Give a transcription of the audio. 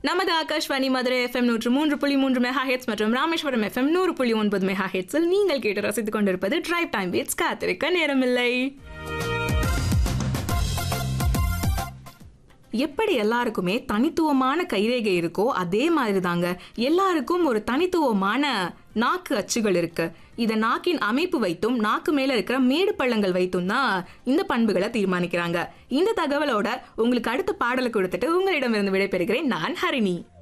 நமது ஆகாஷ்வாணி மதுரை எஃப்எம் நூற்று மூன்று புள்ளி மூன்று மெகா ஹெட்ஸ் மற்றும் ராமேஸ்வரம் எஃப்எம் நூறு புள்ளி ஒன்பது மெகா ஹெட்ஸில் நீங்கள் கேட்டு ரசித்துக் கொண்டிருப்பது டிரைவ் டைம் பீட்ஸ் காத்திருக்க நேரமில்லை எப்படி எல்லாருக்குமே தனித்துவமான கைரேகை இருக்கோ அதே மாதிரி தாங்க எல்லாருக்கும் ஒரு தனித்துவமான நாக்கு அச்சுகள் இருக்கு இதை நாக்கின் அமைப்பு வைத்தும் நாக்கு மேல இருக்கிற மேடு பள்ளங்கள் வைத்தும் தான் இந்த பண்புகளை தீர்மானிக்கிறாங்க இந்த தகவலோட உங்களுக்கு அடுத்த பாடலை கொடுத்துட்டு உங்களிடமிருந்து விடைபெறுகிறேன் நான் ஹரிணி